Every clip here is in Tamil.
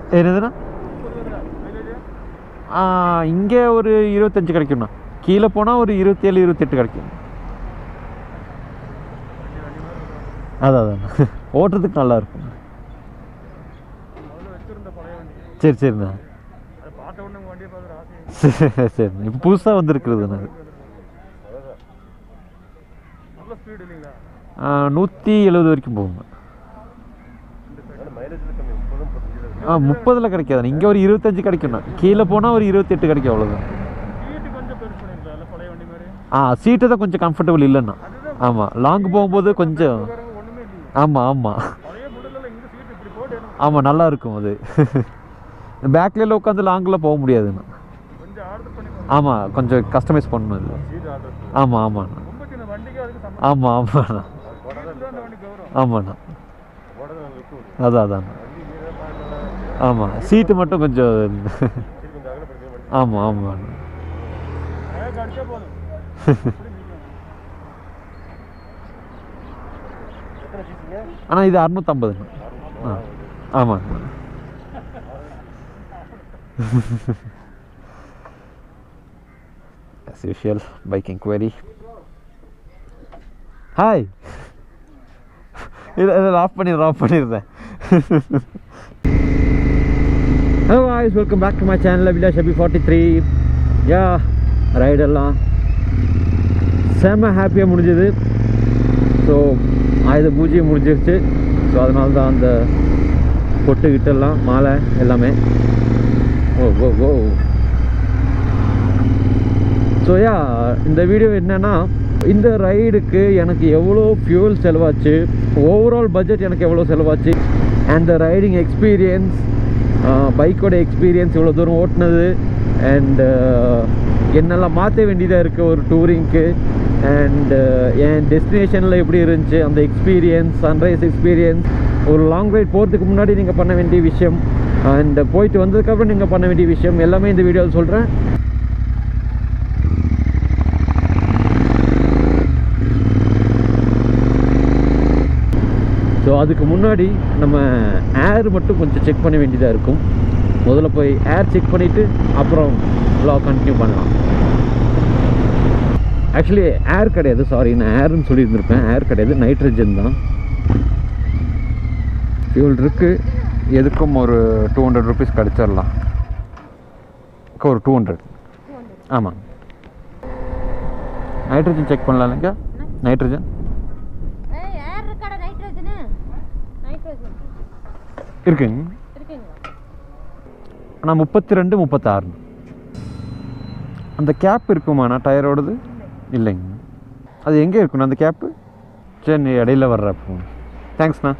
என்னதுண்ணா இங்கே ஒரு இருபத்தஞ்சு கிடைக்கும்ண்ணா கீழே போனால் ஒரு இருபத்தேழு இருபத்தெட்டு கிடைக்கும் அதான் அதான் ஓட்டுறதுக்கு நல்லா இருக்கும் சரி சரிண்ணா சரி சரிண்ணா இப்போ புதுசாக வந்திருக்குதுண்ணா அது நூற்றி எழுபது வரைக்கும் போகுங்க ஆ முப்பதில் கிடைக்காதுண்ணா இங்கே ஒரு இருபத்தஞ்சு கிடைக்கும்ண்ணா கீழே போனால் ஒரு இருபத்தெட்டு கிடைக்கும் அவ்வளோதான் ஆ சீட்டு தான் கொஞ்சம் கம்ஃபர்டபுள் இல்லைண்ணா ஆமாம் லாங் போகும்போது கொஞ்சம் ஆமாம் ஆமாம் ஆமாம் நல்லா இருக்கும் அது பேக்கில் உட்காந்து லாங்கில் போக முடியாதுண்ணா ஆமாம் கொஞ்சம் கஸ்டமைஸ் பண்ணணும் இது ஆமாம் ஆமாண்ணா ஆமாம் ஆமாண்ணா ஆமாண்ணா அதான் அதாண்ணா ஆமாம் சீட்டு மட்டும் கொஞ்சம் ஆமாம் ஆமாண்ணா ஆனால் இது அறுநூத்தம்பதுண்ணா ஆ ஆமாண்ணா as usual bike inquiry hi இல்லை இல்லை ஆஃப் பண்ணிடுறேன் ஆஃப் பண்ணிடுறேன் hello voice welcome back to my channel வில்லா ஷபி ஃபார்ட்டி த்ரீ யா ரைடெல்லாம் செம்ம ஹாப்பியாக முடிஞ்சது ஸோ ஆயுத பூஜை முடிஞ்சிருச்சு ஸோ அதனால தான் அந்த பொட்டு கிட்டெல்லாம் மாலை எல்லாமே ஓ ஓ ஓ ஸோ யா இந்த வீடியோ என்னன்னா இந்த ரைடுக்கு எனக்கு எவ்வளோ ஃபியூல் செலவாச்சு ஓவரால் பட்ஜெட் எனக்கு எவ்வளோ செலவாச்சு அண்ட் ரைடிங் எக்ஸ்பீரியன்ஸ் பைக்கோட எக்ஸ்பீரியன்ஸ் இவ்வளோ தூரம் ஓட்டினது அண்ட் என்னெல்லாம் மாற்ற வேண்டியதாக இருக்குது ஒரு டூரிங்க்கு அண்ட் என் டெஸ்டினேஷனில் எப்படி இருந்துச்சு அந்த எக்ஸ்பீரியன்ஸ் சன்ரைஸ் எக்ஸ்பீரியன்ஸ் ஒரு லாங் ரைட் போகிறதுக்கு முன்னாடி நீங்கள் பண்ண வேண்டிய விஷயம் அண்ட் போயிட்டு வந்ததுக்கப்புறம் நீங்கள் பண்ண வேண்டிய விஷயம் எல்லாமே இந்த வீடியோவில் சொல்கிறேன் ஸோ அதுக்கு முன்னாடி நம்ம ஏர் மட்டும் கொஞ்சம் செக் பண்ண வேண்டியதாக இருக்கும் முதல்ல போய் ஏர் செக் பண்ணிவிட்டு அப்புறம் vlog கண்டினியூ பண்ணலாம் ஆக்சுவலி ஏர் கிடையாது சாரி நான் ஏர்னு சொல்லியிருந்திருப்பேன் ஏர் கிடையாது நைட்ரஜன் தான் ஃபியூல் இருக்குது எதுக்கும் ஒரு டூ ஹண்ட்ரட் ருபீஸ் கிடச்சிடலாம் ஒரு டூ ஹண்ட்ரட் ஆமாம் நைட்ரஜன் செக் பண்ணலாம் இல்லைங்க நைட்ரஜன் ஏய் ஏர் இருக்காடா நைட்ரஜனு நைட்ரஜன் இருக்குங்க இருக்குங்களா ஆனால் முப்பத்தி ரெண்டு முப்பத்தாறு அந்த கேப் இருக்குமாண்ணா டயரோடது இல்லைங்க அது எங்கே இருக்குண்ணா அந்த கேப்பு சரி நீ இடையில வர்றப்போ தேங்க்ஸ்ண்ணா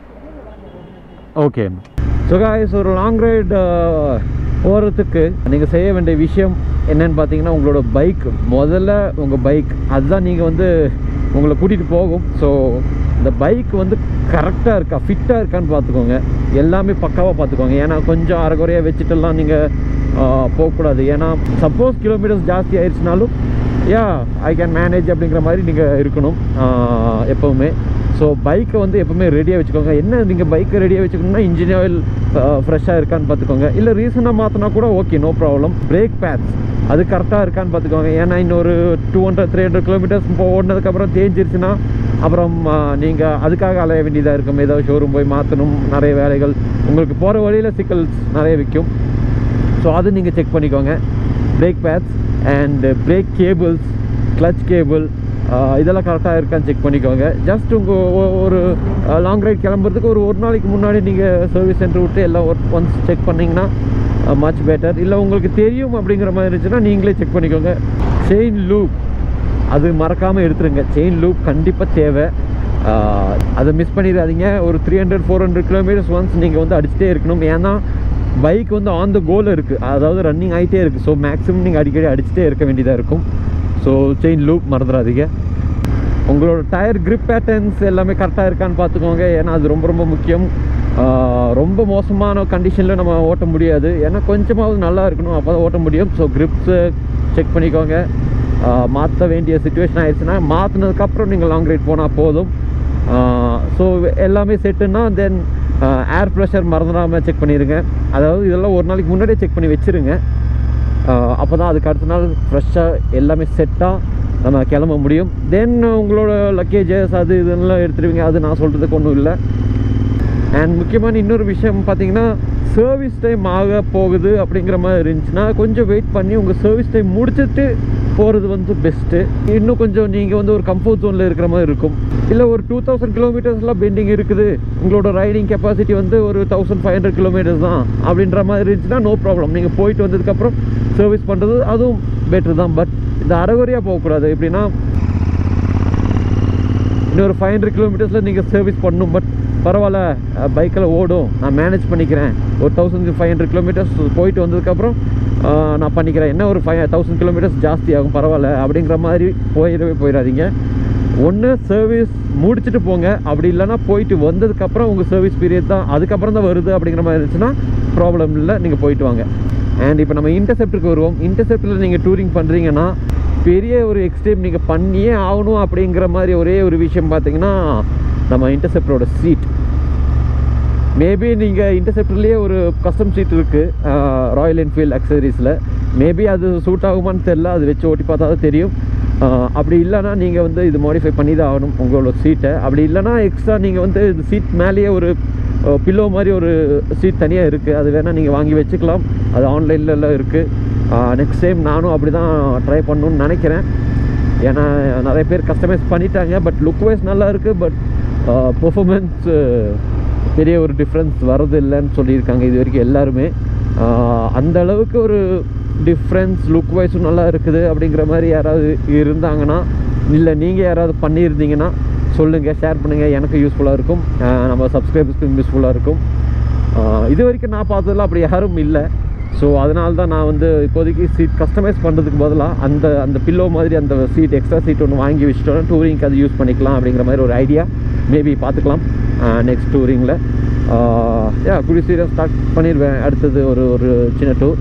ஓகேண்ணா ஸோ காய்ஸ் ஒரு லாங் ரைடு போகிறதுக்கு நீங்கள் செய்ய வேண்டிய விஷயம் என்னன்னு பார்த்தீங்கன்னா உங்களோட பைக் முதல்ல உங்கள் பைக் அதுதான் நீங்கள் வந்து உங்களை கூட்டிகிட்டு போகும் ஸோ இந்த பைக் வந்து கரெக்டாக இருக்கா ஃபிட்டாக இருக்கான்னு பார்த்துக்கோங்க எல்லாமே பக்காவாக பார்த்துக்கோங்க ஏன்னா கொஞ்சம் அரைகுறையாக வச்சுட்டெல்லாம் நீங்கள் போகக்கூடாது ஏன்னா சப்போஸ் கிலோமீட்டர்ஸ் ஜாஸ்தி ஆயிடுச்சுனாலும் யா ஐ கேன் மேனேஜ் அப்படிங்கிற மாதிரி நீங்கள் இருக்கணும் ஆஹ் எப்போவுமே ஸோ பைக்கை வந்து எப்போவுமே ரெடியாக வச்சுக்கோங்க என்ன நீங்கள் பைக்கை ரெடியாக வச்சுக்கணும்னா இன்ஜின் ஆயில் ஃப்ரெஷ்ஷாக இருக்கான்னு பார்த்துக்கோங்க இல்லை ரீசனாக மாற்றினா கூட okay no problem brake pads அது கரெக்டாக இருக்கான்னு பார்த்துக்கோங்க ஏன்னா இன்னொரு two hundred three hundred kilometres ஓடினதுக்கப்புறம் தேஞ்சிருச்சுன்னா அப்புறம் நீங்கள் அதுக்காக அலைய வேண்டியதாக இருக்கும் ஏதோ ஷோரூம் போய் மாற்றணும் நிறைய வேலைகள் உங்களுக்கு போகிற வழியில் சிக்கல்ஸ் நிறைய விற்கும் ஸோ அது நீங்கள் செக் பண்ணிக்கோங்க brake pads and brake cables clutch cable இதெல்லாம் கரெக்டாக இருக்கான்னு செக் பண்ணிக்கோங்க ஜஸ்ட் உங்கள் ஒரு லாங் ரைட் கிளம்புறதுக்கு ஒரு ஒரு நாளைக்கு முன்னாடி நீங்கள் சர்வீஸ் சென்டர் விட்டு எல்லாம் ஒன்ஸ் செக் பண்ணிங்கன்னா மச் பெட்டர் இல்லை உங்களுக்கு தெரியும் அப்படிங்கிற மாதிரி இருந்துச்சுன்னா நீங்களே செக் பண்ணிக்கோங்க செயின் லூப் அது மறக்காமல் எடுத்துருங்க செயின் லூப் கண்டிப்பாக தேவை ஆஹ் அதை மிஸ் பண்ணிடாதீங்க ஒரு three hundred four hundred kilometres once நீங்கள் வந்து அடிச்சுட்டே இருக்கணும் ஏன்னா பைக் வந்து ஆன் த கோல் இருக்குது அதாவது ரன்னிங் ஆகிட்டே இருக்குது ஸோ மேக்ஸிமம் நீங்கள் அடிக்கடி அடிச்சுட்டே இருக்க வேண்டியதாக இருக்கும் ஸோ செயின் லூப் மறந்துடாதீங்க உங்களோட டயர் grip பேட்டர்ன்ஸ் எல்லாமே கரெக்டாக இருக்கான்னு பார்த்துக்கோங்க ஏன்னா அது ரொம்ப ரொம்ப முக்கியம் ஆஹ் ரொம்ப மோசமான கண்டிஷனில் நம்ம ஓட்ட முடியாது ஏன்னா கொஞ்சமாவது நல்லா இருக்கணும் அப்போ தான் ஓட்ட முடியும் ஸோ கிரிப்ஸு செக் பண்ணிக்கோங்க மாற்ற வேண்டிய சுச்சுவேஷன் ஆயிடுச்சுன்னா மாற்றினதுக்கப்புறம் நீங்கள் லாங் ரைட் போனால் போதும் ஸோ எல்லாமே செட்டுன்னா தென் ஏர் ப்ரெஷர் மறந்துடாமல் செக் பண்ணிடுங்க அதாவது இதெல்லாம் ஒரு நாளைக்கு முன்னாடியே செக் பண்ணி வச்சுருங்க அப்போ தான் அதுக்கு அடுத்த நாள் ஃப்ரெஷ்ஷாக எல்லாமே செட்டாக நம்ம கிளம்ப முடியும் தென் உங்களோட லக்கேஜஸ் அது இதெல்லாம் எடுத்துருவீங்க அது நான் சொல்கிறதுக்கு ஒன்றும் இல்லை அண்ட் முக்கியமான இன்னொரு விஷயம் பார்த்தீங்கன்னா சர்வீஸ் டைம் ஆக போகுது அப்படிங்கிற மாதிரி இருந்துச்சுன்னா கொஞ்சம் வெயிட் பண்ணி உங்கள் சர்வீஸ் டைம் முடிச்சுட்டு போகிறது வந்து பெஸ்ட்டு இன்னும் கொஞ்சம் நீங்கள் வந்து ஒரு கம்ஃபர்ட் ஜோனில் இருக்கிற மாதிரி இருக்கும் இல்லை ஒரு டூ தௌசண்ட் கிலோமீட்டர்ஸ்லாம் பெண்டிங் இருக்குது உங்களோட ரைடிங் கெப்பாசிட்டி வந்து ஒரு தௌசண்ட் ஃபைவ் ஹண்ட்ரட் கிலோமீட்டர்ஸ் தான் அப்படின்ற மாதிரி இருந்துச்சுன்னா நோ ப்ராப்ளம் நீங்கள் போயிட்டு வந்ததுக்கப்புறம் சர்வீஸ் பண்ணுறது அதுவும் பெட்ரு தான் பட் இந்த அறகுறையாக போகக்கூடாது எப்படின்னா இன்னொரு ஃபைவ் ஹண்ட்ரட் கிலோமீட்டர்ஸில் நீங்கள் சர்வீஸ் பண்ணணும் பட் பரவாயில்ல பைக்கில் ஓடும் நான் மேனேஜ் பண்ணிக்கிறேன் ஒரு தௌசண்ட் ஃபைவ் ஹண்ட்ரட் கிலோமீட்டர்ஸ் போயிட்டு வந்ததுக்கப்புறம் ஆஹ், நான் பண்ணிக்கிறேன் என்ன ஒரு ஃபைவ் தௌசண்ட் கிலோமீட்டர்ஸ் ஜாஸ்தி ஆகும் பரவாயில்ல அப்படிங்கிற மாதிரி போயிடவே போயிடாதீங்க ஒன்று சர்வீஸ் முடிச்சுட்டு போங்க அப்படி இல்லைன்னா போயிட்டு வந்ததுக்கப்புறம் உங்கள் சர்வீஸ் பீரியட் தான் அதுக்கப்புறம் தான் வருது அப்படிங்கிற மாதிரி இருந்துச்சுன்னா ப்ராப்ளம் இல்லை நீங்கள் போயிட்டு வாங்க அண்ட் இப்போ நம்ம இன்டர்செப்டுக்கு வருவோம் இன்டர்செப்டில் நீங்கள் டூரிங் பண்ணுறீங்கன்னா பெரிய ஒரு எக்ஸ்ட்ரீம் நீங்கள் பண்ணியே ஆகணும் அப்படிங்கிற மாதிரி ஒரே ஒரு விஷயம் பார்த்தீங்கன்னா நம்ம இன்டர்செப்டரோட சீட் மேபி நீங்கள் இன்டர்செப்டர்லேயே ஒரு கஸ்டம் சீட் இருக்குது ராயல் என்ஃபீல்ட் அக்சசரிஸில் மேபி அது சூட் ஆகுமான்னு தெரில அது வச்சு ஓட்டி பார்த்தா தான் தெரியும் ஆஹ் அப்படி இல்லைன்னா நீங்கள் வந்து இது மாடிஃபை பண்ணி தான் ஆகணும் உங்களோட சீட்டை அப்படி இல்லைன்னா எக்ஸ்ட்ரா நீங்கள் வந்து இது சீட் மேலேயே ஒரு பில்லோ மாதிரி ஒரு சீட் தனியாக இருக்குது அது வேணால் நீங்கள் வாங்கி வச்சுக்கலாம் அது ஆன்லைனில் எல்லாம் இருக்குது நெக்ஸ்ட் டைம் நானும் அப்படி தான் ட்ரை பண்ணணும்னு நினைக்கிறேன் ஏன்னா நிறைய பேர் கஸ்டமைஸ் பண்ணிட்டாங்க பட் லுக் வைஸ் நல்லா இருக்குது பட் பெர்ஃபார்மன்ஸ் பெரிய ஒரு டிஃப்ரென்ஸ் வரது இல்லைன்னு சொல்லியிருக்காங்க இது வரைக்கும் எல்லாருமே ஆஹ் அந்த அளவுக்கு ஒரு டிஃப்ரென்ஸ் லுக் வைஸும் நல்லா இருக்குது அப்படிங்கிற மாதிரி யாராவது இருந்தாங்கன்னா இல்லை நீங்கள் யாராவது பண்ணியிருந்தீங்கன்னா சொல்லுங்கள் ஷேர் பண்ணுங்கள் எனக்கு யூஸ்ஃபுல்லாக இருக்கும் ஆஹ் நம்ம சப்ஸ்கிரைபர்ஸ்க்கும் யூஸ்ஃபுல்லாக இருக்கும் ஆஹ் இது வரைக்கும் நான் பார்த்ததுல அப்படி யாரும் இல்லை ஸோ அதனால தான் நான் வந்து இப்போதைக்கு சீட் கஸ்டமைஸ் பண்ணுறதுக்கு பதிலாக அந்த அந்த பில்லோ மாதிரி அந்த சீட் எக்ஸ்ட்ரா சீட் ஒன்று வாங்கி வச்சுட்டோன்னா டூரிங்க்கு அது யூஸ் பண்ணிக்கலாம் அப்படிங்கிற மாதிரி ஒரு ஐடியா மேபி பார்த்துக்கலாம் நெக்ஸ்ட் டூரிங்கில் யா குடி சீரியஸ் ஸ்டார்ட் பண்ணிடுவேன் அடுத்தது ஒரு ஒரு சின்ன டூர்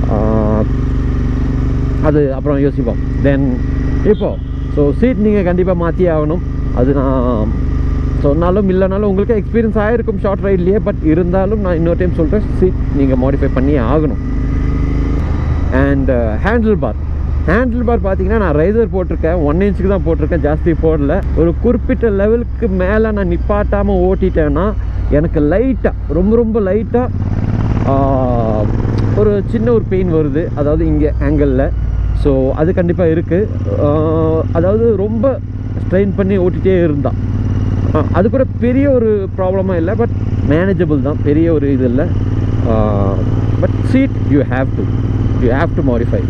அது அப்புறம் யோசிப்போம் தென் இப்போ ஸோ சீட் நீங்கள் கண்டிப்பாக மாற்றியே ஆகணும் அது நான் சொன்னாலும் இல்லைனாலும் உங்களுக்கு எக்ஸ்பீரியன்ஸ் ஆகிருக்கும் ஷார்ட் ரைட்லேயே பட் இருந்தாலும் நான் இன்னொரு டைம் சொல்கிறேன் சீட் நீங்கள் மாடிஃபை பண்ணியே ஆகணும் and handle bar handle bar பார்த்தீங்கன்னா நான் ரைசர் போட்டிருக்கேன் ஒன் இன்ச்சுக்கு தான் போட்டிருக்கேன் ஜாஸ்தி போடல ஒரு குறிப்பிட்ட லெவலுக்கு மேலே நான் நிப்பாட்டாமல் ஓட்டிட்டேன்னா எனக்கு லைட்டாக ரொம்ப ரொம்ப லைட்டாக ஒரு சின்ன ஒரு பெயின் வருது அதாவது இங்கே ஆங்கிளில் ஸோ அது கண்டிப்பாக இருக்குது அதாவது ரொம்ப ஸ்ட்ரெயின் பண்ணி ஓட்டிகிட்டே இருந்தான் ஆஹ் அது கூட பெரிய ஒரு ப்ராப்ளமாக இல்லை பட் மேனேஜபிள் தான் பெரிய ஒரு இது இல்லை but seat you have to you have to modify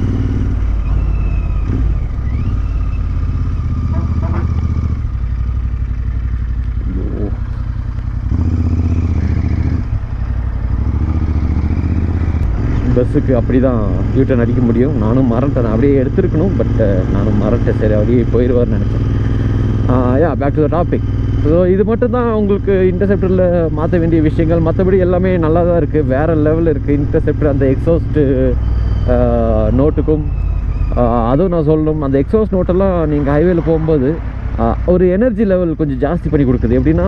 பஸ்ஸுக்கு அப்படி தான் யூட்டன் அடிக்க முடியும் நானும் மறந்துட்டேன் நான் அப்படியே எடுத்துருக்கணும் பட் நானும் மறந்துட்டேன் சரி அப்படியே போயிடுவார்னு நினச்சேன் yeah back to the topic so இது மட்டும் தான் உங்களுக்கு இன்டர்செப்டரில் மாற்ற வேண்டிய விஷயங்கள் மற்றபடி எல்லாமே நல்லா தான் இருக்குது வேறு லெவலில் இருக்குது இன்டர்செப்டர் அந்த எக்ஸாஸ்ட்டு நோட்டுக்கும் ஆஹ் அதுவும் நான் சொல்லணும் அந்த எக்ஸாஸ்ட் நோட்டெல்லாம் நீங்கள் ஹைவேல போகும்போது ஆஹ் ஒரு எனர்ஜி லெவல் கொஞ்சம் ஜாஸ்தி பண்ணி கொடுக்குது எப்படின்னா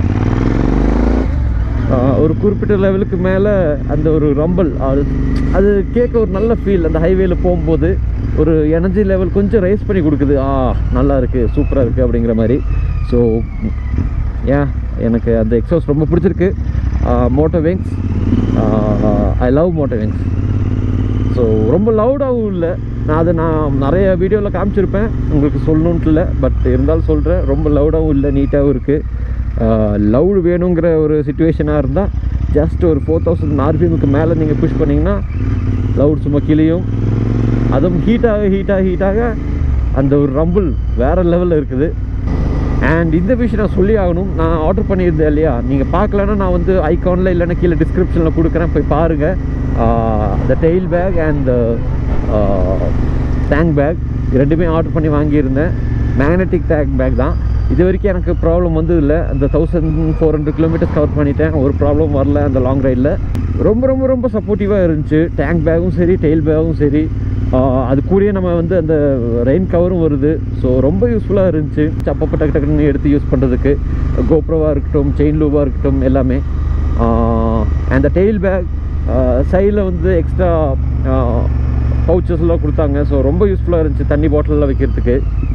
ஆஹ் ஒரு குறிப்பிட்ட லெவலுக்கு மேலே அந்த ஒரு ரம்பல் அது அது கேட்க ஒரு நல்ல ஃபீல் அந்த ஹைவேல போகும்போது ஒரு எனர்ஜி லெவல் கொஞ்சம் ரைஸ் பண்ணி கொடுக்குது ஆ நல்லா இருக்குது சூப்பராக இருக்குது அப்படிங்கிற மாதிரி ஸோ ஏன் எனக்கு அந்த எக்ஸாஸ் ரொம்ப பிடிச்சிருக்கு Moto Wings I love Moto Wings so ரொம்ப லவுடாகவும் இல்லை நான் அதை நான் நிறைய வீடியோவில் காமிச்சிருப்பேன் உங்களுக்கு சொல்லணுன்ட்டு இல்லை பட் இருந்தாலும் சொல்கிறேன் ரொம்ப லவுடாகவும் இல்லை நீட்டாகவும் இருக்குது லவுடு வேணுங்கிற ஒரு சுச்சுவேஷனாக இருந்தால் ஜஸ்ட் ஒரு ஃபோர் தௌசண்ட் ஆர்பிஎம்க்கு மேலே நீங்கள் புஷ் பண்ணிங்கன்னா லவுட் சும்மா கிளியும் அதுவும் ஹீட்டாக ஹீட்டாக ஹீட்டாக அந்த ஒரு ரம்பிள் வேறு லெவலில் இருக்குது அண்ட் இந்த விஷயம் நான் சொல்லி ஆகணும் நான் ஆர்டர் பண்ணியிருந்தேன் இல்லையா நீங்கள் பார்க்கலன்னா நான் வந்து ஐகானில் இல்லைன்னா கீழே டிஸ்கிரிப்ஷனில் கொடுக்குறேன் போய் பாருங்கள் the tail bag and tank bag ரெண்டுமே ஆர்டர் பண்ணி வாங்கியிருந்தேன் மேக்னெட்டிக் டேங்க் பேக் தான் இது வரைக்கும் எனக்கு ப்ராப்ளம் வந்தது இல்லை அந்த thousand four hundred kilometres cover பண்ணிட்டேன் ஒரு ப்ராப்ளம் வரல அந்த லாங் ரைடில் ரொம்ப ரொம்ப ரொம்ப சப்போர்ட்டிவாக இருந்துச்சு டேங்க் பேக்கும் சரி டெயில் பேக்கும் சரி அது கூடயே நம்ம வந்து அந்த ரெயின் கவரும் வருது ஸோ ரொம்ப யூஸ்ஃபுல்லாக இருந்துச்சு அப்பப்போ டக்கு டக்குன்னு எடுத்து யூஸ் பண்ணுறதுக்கு கோப்ரோவாக இருக்கட்டும் செயின் லூவாக இருக்கட்டும் எல்லாமே அந்த டெயில் பேக் சைடில் வந்து எக்ஸ்ட்ரா பவுச்சஸ்லாம் கொடுத்தாங்க ஸோ ரொம்ப யூஸ்ஃபுல்லாக இருந்துச்சு தண்ணி பாட்டிலெலாம் வைக்கிறதுக்கு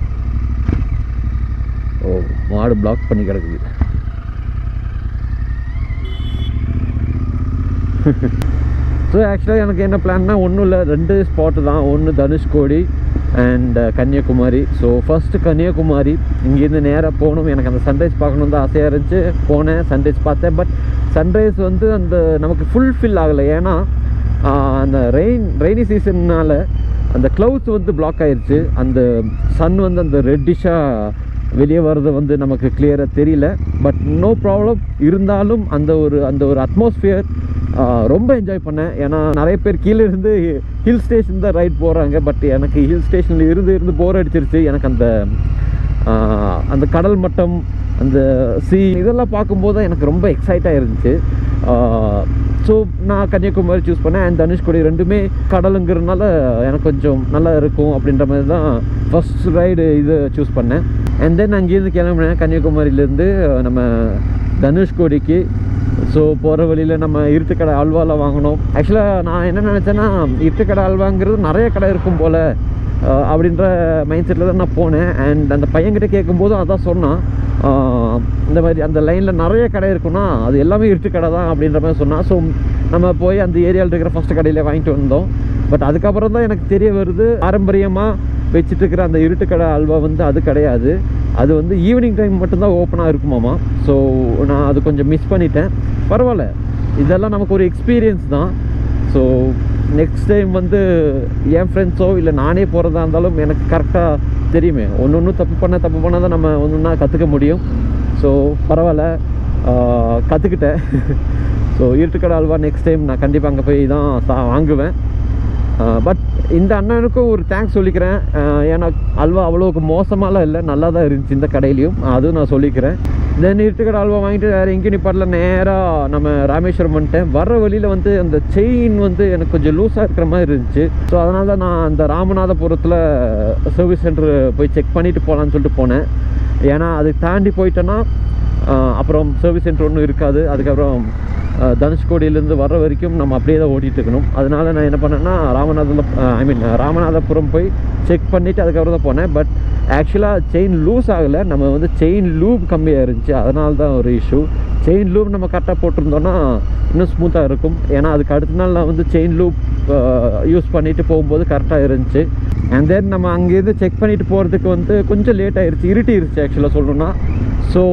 ஓ மாடு பிளாக் பண்ணி கிடக்குது ஸோ ஆக்சுவலாக எனக்கு என்ன பிளான்னா ஒன்றும் இல்லை ரெண்டு ஸ்பாட்டு தான் ஒன்று Dhanushkodi and Kanyakumari so first Kanyakumari இங்கேருந்து நேராக போகணும் எனக்கு அந்த சன்ரைஸ் பார்க்கணும் தான் ஆசையாக இருந்துச்சு போனேன் சன்ரைஸ் பார்த்தேன் பட் சன்ரைஸ் வந்து அந்த நமக்கு ஃபுல்ஃபில் ஆகலை ஏன்னா ஆஹ், அந்த ரெயின் ரெய்னி சீசன்னால் அந்த க்ளவுட்ஸ் வந்து பிளாக் ஆயிருச்சு அந்த சன் வந்து அந்த ரெட்டிஷாக வெளியே வர்றது வந்து நமக்கு கிளியராக தெரியல பட் நோ ப்ராப்ளம் இருந்தாலும் அந்த ஒரு அந்த ஒரு அட்மாஸ்ஃபியர் ரொம்ப என்ஜாய் பண்ணேன் ஏன்னா நிறைய பேர் கீழே இருந்து ஹில் ஸ்டேஷன் தான் ரைட் போகிறாங்க பட் எனக்கு ஹில் ஸ்டேஷனில் இருந்து இருந்து போர் அடிச்சிருச்சு எனக்கு அந்த ஆஹ், அந்த கடல் மட்டம் அந்த சி இதெல்லாம் பார்க்கும்போது தான் எனக்கு ரொம்ப எக்ஸைட்டாக இருந்துச்சு ஸோ நான் கன்னியாகுமரி சூஸ் பண்ணேன் அண்ட் தனுஷ்கோடி ரெண்டுமே கடலுங்கிறதுனால எனக்கு கொஞ்சம் நல்லா இருக்கும் அப்படின்ற மாதிரி தான் ஃபஸ்ட் ரைடு இது சூஸ் பண்ணேன் அண்ட் தென் அங்கேருந்து கிளம்புனேன் கன்னியாகுமரியிலேருந்து நம்ம தனுஷ்கோடிக்கு ஸோ போகிற வழியில் நம்ம இருட்டுக்கடை அல்வாலாம் வாங்கினோம் ஆக்சுவலாக நான் என்ன நினச்சேன்னா இருட்டுக்கடை அல்வாங்கிறது நிறைய கடை இருக்கும் போல் அஹ் அப்படின்ற மைண்ட் செட்டில் தான் நான் போனேன் அண்ட் அந்த பையன்கிட்ட கேட்கும்போதும் அதான் சொன்னான் அஹ் இந்த மாதிரி அந்த லைனில் நிறைய கடை இருக்குன்னா அது எல்லாமே இருட்டு கடை தான் அப்படின்ற மாதிரி சொன்னான் ஸோ நம்ம போய் அந்த ஏரியாவில் இருக்கிற ஃபஸ்ட்டு கடையில் வாங்கிட்டு வந்தோம் பட் அதுக்கப்புறம் தான் எனக்கு தெரிய வருது பாரம்பரியமாக வச்சுட்டு இருக்கிற அந்த இருட்டு கடை அல்வா வந்து அது கிடையாது அது வந்து ஈவினிங் டைம் மட்டும்தான் ஓப்பனாக இருக்குமாமா ஸோ நான் அது கொஞ்சம் மிஸ் பண்ணிட்டேன் பரவாயில்ல இதெல்லாம் நமக்கு ஒரு எக்ஸ்பீரியன்ஸ் தான் ஸோ நெக்ஸ்ட் டைம் வந்து என் ஃப்ரெண்ட்ஸோ இல்லை நானே போகிறதா இருந்தாலும் எனக்கு கரெக்டாக தெரியுமே ஒன்று ஒன்று தப்பு பண்ண தப்பு பண்ணால் தான் நம்ம ஒன்று ஒன்றா கற்றுக்க முடியும் ஸோ பரவாயில்ல கற்றுக்கிட்டேன் so Iruttukadai halwa next time நான் கண்டிப்பாக அங்கே போய் தான் சா வாங்குவேன் பட் இந்த அண்ணனுக்கும் ஒரு தேங்க்ஸ் சொல்லிக்கிறேன் ஆஹ் ஏன்னா அல்வா அவ்வளோக்கு மோசமாலாம் இல்லை நல்லா தான் இருந்துச்சு இந்த கடையிலையும் அதுவும் நான் சொல்லிக்கிறேன் தென் இருட்டுக்கடை அல்வா வாங்கிட்டு வேறு எங்கேயும் நிப்பாட்டில் நேராக நம்ம ராமேஸ்வரம் வந்துட்டேன் வர்ற வழியில் வந்து அந்த செயின் வந்து எனக்கு கொஞ்சம் லூஸாக இருக்கிற மாதிரி இருந்துச்சு ஸோ அதனால தான் நான் அந்த ராமநாதபுரத்தில் சர்வீஸ் சென்டர் போய் செக் பண்ணிவிட்டு போகலான்னு சொல்லிட்டு போனேன் ஏன்னா அதை தாண்டி போயிட்டேன்னா ஆஹ் அப்புறம் சர்வீஸ் சென்டர் ஒன்றும் இருக்காது அதுக்கப்புறம் ஆஹ் தனுஷ்கோடியிலேருந்து வர்ற வரைக்கும் நம்ம அப்படியே தான் ஓட்டிகிட்டு இருக்கணும் அதனால நான் என்ன பண்ணேன்னா ராமநாதத்தில் ஐ மீன் ராமநாதபுரம் போய் செக் பண்ணிவிட்டு அதுக்கப்புறம் தான் போனேன் பட் ஆக்சுவலாக செயின் லூஸ் ஆகலை நம்ம வந்து செயின் லூப் கம்மியாக இருந்துச்சு அதனால தான் ஒரு இஷ்யூ செயின் லூப் நம்ம கரெக்டாக போட்டிருந்தோன்னா இன்னும் ஸ்மூத்தாக இருக்கும் ஏன்னா அதுக்கு அடுத்த நாள் நான் வந்து செயின் லூப் யூஸ் பண்ணிட்டு போகும்போது கரெக்டாக இருந்துச்சு அண்ட் தென் நம்ம அங்கேருந்து செக் பண்ணிட்டு போகிறதுக்கு வந்து கொஞ்சம் லேட் ஆயிருச்சு இருட்டிருச்சு ஆக்சுவலாக சொல்லணும்னா ஸோ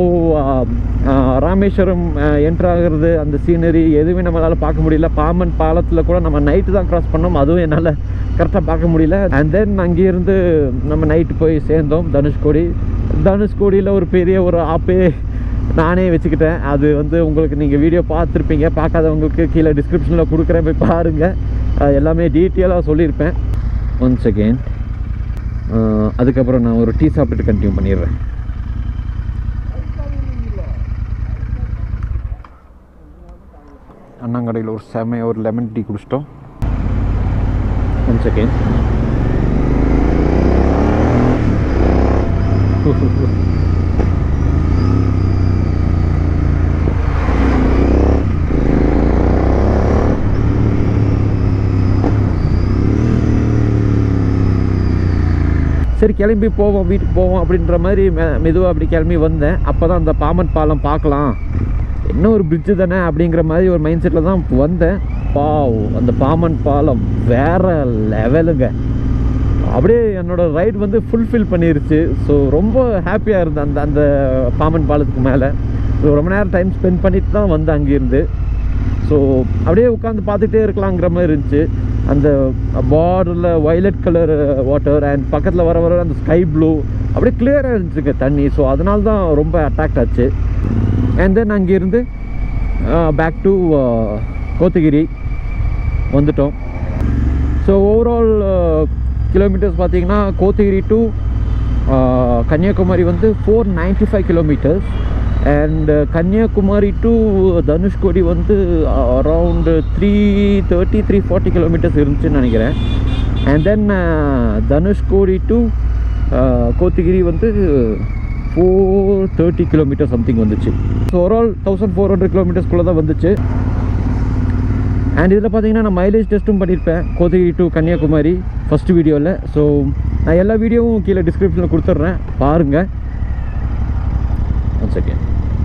ராமேஸ்வரம் என்ட்ரு ஆகிறது அந்த சீனரி எதுவுமே நம்மளால் பார்க்க முடியல பாம்பன் பாலத்தில் கூட நம்ம நைட்டு தான் கிராஸ் பண்ணோம் அதுவும் என்னால் கரெக்டாக பார்க்க முடியல அண்ட் தென் அங்கேருந்து நம்ம நைட்டு போய் சேர்ந்தோம் தனுஷ்கோடி தனுஷ்கோடியில் ஒரு பெரிய ஒரு ஆப்பே நானே வச்சுக்கிட்டேன் அது வந்து உங்களுக்கு நீங்கள் வீடியோ பார்த்துருப்பீங்க பார்க்காதவங்களுக்கு கீழே டிஸ்கிரிப்ஷனில் கொடுக்குறேன் போய் பாருங்கள் அஹ் எல்லாமே டீட்டெயிலாக சொல்லியிருப்பேன் ஒன்ஸ் அகெயின் அதுக்கப்புறம் நான் ஒரு டீ சாப்பிட்டுட்டு கண்டினியூ பண்ணிடுறேன் அண்ணாங்கடையில் ஒரு செமையாக ஒரு லெமன் டீ குடிச்சிட்டோம் ஒன் செகண்ட் சரி கிளம்பி போவோம் வீட்டுக்கு போவோம் அப்படின்ற மாதிரி மெ மெதுவாக அப்படி கிளம்பி வந்தேன் அப்போ தான் அந்த பாமன் பாலம் பார்க்கலாம் என்ன ஒரு பிரிட்ஜு தானே அப்படிங்கிற மாதிரி ஒரு மைண்ட் செட்டில் தான் வந்தேன் பாவ் அந்த பாமன் பாலம் வேற லெவலுங்க அப்படியே என்னோட ரைட் வந்து ஃபுல்ஃபில் பண்ணிருச்சு ஸோ ரொம்ப ஹாப்பியாக இருந்தேன் அந்த அந்த பாமன் பாலத்துக்கு மேலே ஸோ ரொம்ப நேரம் டைம் ஸ்பெண்ட் பண்ணிட்டு தான் வந்தேன் அங்கேருந்து ஸோ அப்படியே உட்காந்து பார்த்துட்டே இருக்கலாங்கிற மாதிரி இருந்துச்சு அந்த பார்டரில் வயலட் கலர் வாட்டர் அண்ட் பக்கத்தில் வர வர அந்த ஸ்கை ப்ளூ அப்படியே கிளியராக இருந்துச்சுங்க தண்ணி ஸோ அதனால தான் ரொம்ப அட்ராக்ட் ஆச்சு அண்ட் தென் அங்கேருந்து பேக் டு கோத்தகிரி வந்துட்டோம் ஸோ ஓவரால் கிலோமீட்டர்ஸ் பார்த்தீங்கன்னா கோத்தகிரி டு கன்னியாகுமரி வந்து four ninety five kilometres and Kanyakumari to Dhanushkodi வந்து around three thirty three forty kilometres இருந்துச்சுன்னு நினைக்கிறேன் and then Dhanushkodi to Kotagiri வந்து ஃபோர் தேர்ட்டி கிலோமீட்டர் சம்திங் வந்துச்சு so overall thousand four hundred கிலோமீட்டர்ஸ்குள்ளே தான் வந்துச்சு அண்ட் இதில் பார்த்தீங்கன்னா நான் மைலேஜ் டெஸ்ட்டும் பண்ணியிருப்பேன் கோத்தகிரி டு கன்னியாகுமரி ஃபஸ்ட் வீடியோவில் ஸோ நான் எல்லா வீடியோவும் கீழே டிஸ்கிரிப்ஷனில் கொடுத்துட்றேன் பாருங்கள் ஒன் செகண்ட்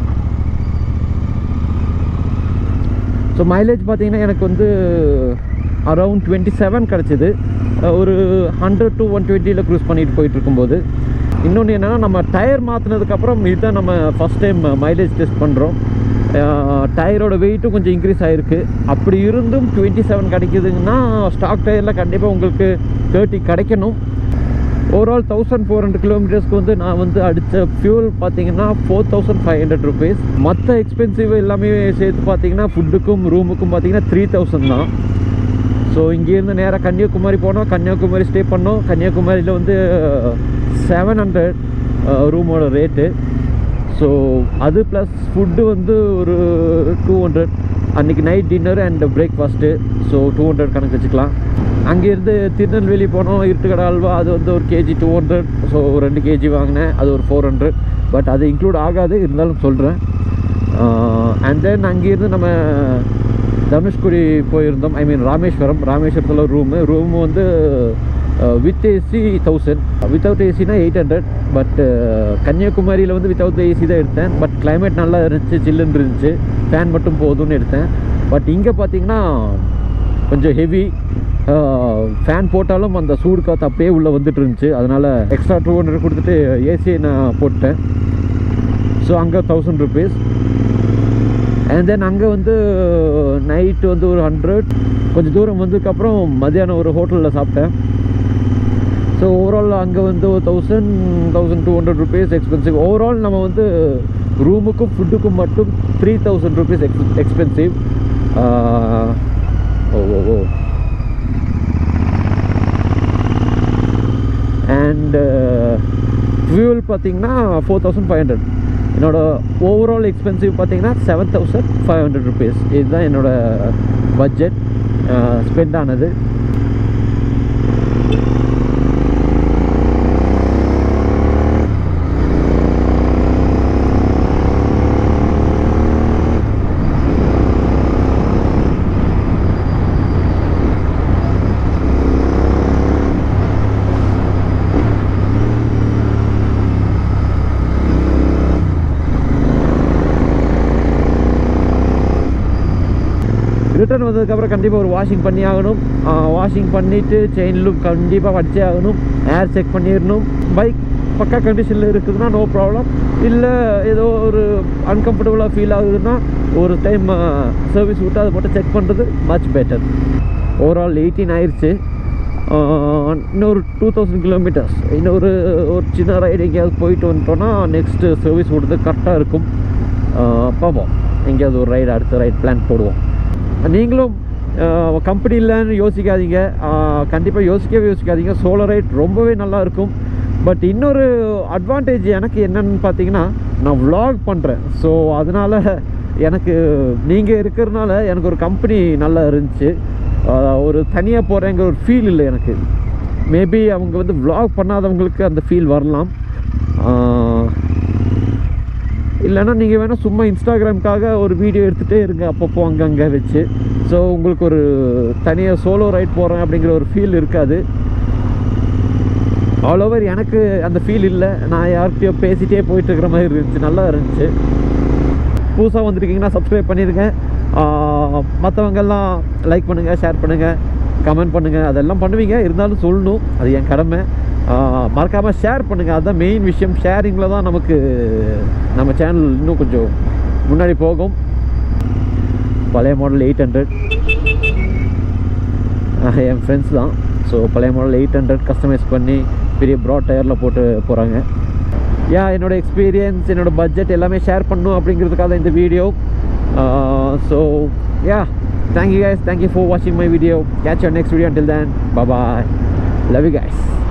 ஸோ மைலேஜ் பார்த்தீங்கன்னா எனக்கு வந்து அரவுண்ட் டுவெண்ட்டி செவன் கிடச்சிது ஒரு ஹண்ட்ரட் டு ஒன் டுவெண்ட்டியில் க்ரூஸ் பண்ணிட்டு போயிட்டு இருக்கும்போது இன்னொன்று என்னென்னா நம்ம டயர் மாற்றினதுக்கப்புறம் இதுதான் நம்ம ஃபஸ்ட் டைம் மைலேஜ் டெஸ்ட் பண்ணுறோம் டயரோட வெயிட்டும் கொஞ்சம் இன்க்ரீஸ் ஆகிருக்கு அப்படி இருந்தும் டுவெண்ட்டி செவன் கிடைக்குதுங்கன்னா ஸ்டாக் டயரில் கண்டிப்பாக உங்களுக்கு தேர்ட்டி கிடைக்கணும் ஓவரால் தௌசண்ட் ஃபோர் ஹண்ட்ரட் கிலோமீட்டர்ஸ்க்கு வந்து நான் வந்து அடித்த ஃபியூல் பார்த்தீங்கன்னா four thousand five hundred rupees மற்ற எக்ஸ்பென்சிவ் எல்லாமே சேர்த்து பார்த்தீங்கன்னா ஃபுட்டுக்கும் ரூமுக்கும் பார்த்தீங்கன்னா த்ரீ தௌசண்ட் தான் ஸோ இங்கேருந்து நேராக கன்னியாகுமரி போனோம் கன்னியாகுமரி ஸ்டே பண்ணோம் கன்னியாகுமரியில் வந்து செவன் ஹண்ட்ரட் ரூமோட ரேட்டு ஸோ அது ப்ளஸ் ஃபுட்டு வந்து ஒரு டூ ஹண்ட்ரட் அன்றைக்கி night dinner and breakfast so two hundred கணக்கு வச்சுக்கலாம் அங்கேருந்து திருநெல்வேலி போனோம் இருட்டுக்கடை அல்வா அது வந்து ஒரு கேஜி டூ ஹண்ட்ரட் ஸோ ரெண்டு கேஜி வாங்கினேன் அது ஒரு ஃபோர் ஹண்ட்ரட் பட் அது இன்க்ளூட் ஆகாது இருந்தாலும் சொல்கிறேன் அண்ட் தென் அங்கேருந்து நம்ம தனுஷ்குடி போயிருந்தோம் ஐ மீன் ராமேஸ்வரம் ராமேஸ்வரத்தில் ரூமு ரூம் வந்து வித் ஏசி தௌசண்ட் வித்தவுட் ஏசினா எயிட் ஹண்ட்ரட் பட் கன்னியாகுமரியில் வந்து வித்தவுட் ஏசி தான் எடுத்தேன் பட் climate நல்லா இருந்துச்சு சில்லுன்னு இருந்துச்சு ஃபேன் மட்டும் போதும்னு எடுத்தேன் பட் இங்கே பார்த்தீங்கன்னா கொஞ்சம் ஹெவி ஃபேன் போட்டாலும் அந்த சூடு காற்று அப்படியே உள்ளே வந்துட்டு இருந்துச்சு அதனால் எக்ஸ்ட்ரா டூ ஹண்ட்ரட் கொடுத்துட்டு ஏசியை நான் போட்டேன் ஸோ அங்கே தௌசண்ட் ருபீஸ் அண்ட் தென் அங்கே வந்து நைட்டு வந்து ஒரு ஹண்ட்ரட் கொஞ்சம் தூரம் வந்ததுக்கப்புறம் மத்தியானம் ஒரு ஹோட்டலில் சாப்பிட்டேன் ஸோ ஓவரால் அங்கே வந்து ஒரு thousand thousand two hundred rupees expensive overall நம்ம வந்து ரூமுக்கும் ஃபுட்டுக்கும் மட்டும் three thousand rupees ex expensive oh oh oh and fuel பார்த்தீங்கன்னா ஃபோர் தௌசண்ட் ஃபைவ் ஹண்ட்ரட் என்னோட ஓவரால் எக்ஸ்பென்சிவ் பார்த்தீங்கன்னா seven thousand five hundred rupees இதுதான் என்னோட பட்ஜெட் ஸ்பெண்ட் ஆனது ரிட்டர்ன் வந்ததுக்கப்புறம் கண்டிப்பாக ஒரு வாஷிங் பண்ணி ஆகணும் வாஷிங் பண்ணிவிட்டு செயின் லூப் கண்டிப்பாக வச்சே ஆகணும் ஏர் செக் பண்ணிடணும் பைக் பக்கா கண்டிஷனில் இருக்குதுன்னா நோ ப்ராப்ளம் இல்லை ஏதோ ஒரு அன்கம்ஃபர்டபுளாக ஃபீல் ஆகுதுன்னா ஒரு டைம் சர்வீஸ் விட்டு அதை மட்டும் செக் பண்ணுறது மச் பெட்டர் ஓவரால் எயிட்டீன் ஆயிடுச்சு ஆஹ் இன்னொரு டூ தௌசண்ட் கிலோமீட்டர்ஸ் இன்னொரு ஒரு சின்ன ரைடு எங்கேயாவது போயிட்டு வந்துட்டோன்னா நெக்ஸ்ட்டு சர்வீஸ் விடுறது கரெக்டாக இருக்கும் ஆஹ் பார்ப்போம் எங்கேயாவது ஒரு ரைடு அடுத்த ரைட் பிளான் போடுவோம் நீங்களும் கம்பெனி இல்லைன்னு யோசிக்காதீங்க கண்டிப்பாக யோசிக்கவே யோசிக்காதீங்க சோலர் ரைட் ரொம்பவே நல்லா இருக்கும் பட் இன்னொரு அட்வான்டேஜ் எனக்கு என்னன்னு பார்த்தீங்கன்னா நான் vlog பண்ணுறேன் ஸோ அதனால் எனக்கு நீங்கள் இருக்கிறதுனால எனக்கு ஒரு கம்பெனி நல்லா இருந்துச்சு ஆஹ் ஒரு தனியாக போகிறேங்கிற ஒரு ஃபீல் இல்லை எனக்கு மேபி அவங்க வந்து vlog பண்ணாதவங்களுக்கு அந்த ஃபீல் வரலாம் ஆஹ் இல்லைன்னா நீங்கள் வேணால் சும்மா இன்ஸ்டாகிராமுக்காக ஒரு வீடியோ எடுத்துகிட்டே இருங்க அப்பப்போ அங்கங்கே வச்சு ஸோ உங்களுக்கு ஒரு தனியாக சோலோ ரைட் போகிறேன் அப்படிங்கிற ஒரு ஃபீல் இருக்காது ஆல் ஓவர் எனக்கு அந்த ஃபீல் இல்லை நான் யார்கிட்டயோ பேசிகிட்டே போயிட்டு இருக்கிற மாதிரி இருந்துச்சு நல்லா இருந்துச்சு புதுசாக வந்திருக்கீங்கன்னா சப்ஸ்கிரைப் பண்ணிடுங்க மற்றவங்கெல்லாம் லைக் பண்ணுங்கள் ஷேர் பண்ணுங்கள் கமெண்ட் பண்ணுங்கள் அதெல்லாம் பண்ணுவீங்க இருந்தாலும் சொல்லணும் அது என் கடமை மறக்காமல் ஷேர் பண்ணுங்கள் அதுதான் மெயின் விஷயம் ஷேரிங்கில் தான் நமக்கு நம்ம சேனல் இன்னும் கொஞ்சம் முன்னாடி போகும் பழைய மாடல் எயிட் ஹண்ட்ரட் என் ஃப்ரெண்ட்ஸ் தான் ஸோ பழைய மாடல் எயிட் ஹண்ட்ரட் கஸ்டமைஸ் பண்ணி பெரிய ப்ராட் டயரில் போட்டு போகிறாங்க யா என்னோட எக்ஸ்பீரியன்ஸ் என்னோட பட்ஜெட் எல்லாமே ஷேர் பண்ணும் அப்படிங்கிறதுக்காக தான் இந்த video so yeah thank you guys thank you for வாட்சிங் my video catch your next video until then bye bye love you guys